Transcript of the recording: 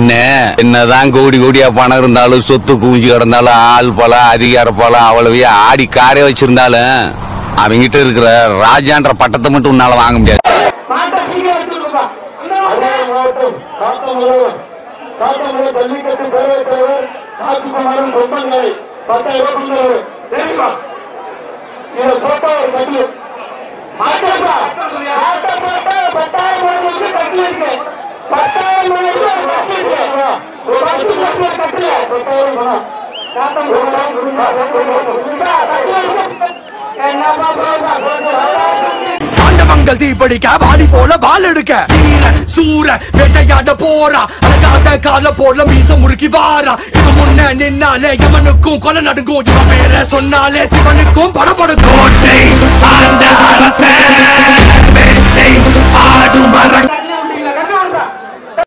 அண்ணே என்னதான் கோடி கோடியா பணம் இருந்தாலும் சொத்து குவிஞ்சு கிடந்தாலும் ஆள் பலம் அதிகார பலம் அவ்வளவே ஆடி காரே வச்சிருந்தாலும் அவங்கிட்ட இருக்கிற ராஜான்ற பட்டத்தை மட்டும் உன்னால வாங்க முடியாது மாட்டை சீக்கிரம் எடுத்துருப்பா மாவட்டம் சாத்தமலூர் சாத்தமலூர் ஜல்லிக்கட்டு பேரவைத் தலைவர் ராஜ்குமாரன் பொம்மன்களை பத்தாயிரம் ரூபாய் தெரியுமா இதை போட்டோ ஒரு கட்டில் மாட்டப்பா மாட்டை போட்டா பத்தாயிரம் ரூபாய்க்கு கட்டில் இருக்கு பத்தாயிரம் ரூபாய்க்கு ஒரு கட்டில் இருக்கு ஒரு பத்து லட்சம் கட்டில் பத்தாயிரம் ரூபாய் என்னப்பா போடுறா ஆண்டவங்கள் தீப்படிக்க வாடி போல வாள் எடுக்க வீர சூர வேட்டையாட போறா அழகாத கால போல மீச முறுக்கி வாரா இவன் முன்ன நின்னாலே எவனுக்கும் கொலை நடுங்கும் இவன் பேர சொன்னாலே சிவனுக்கும் படப்படுக்கும்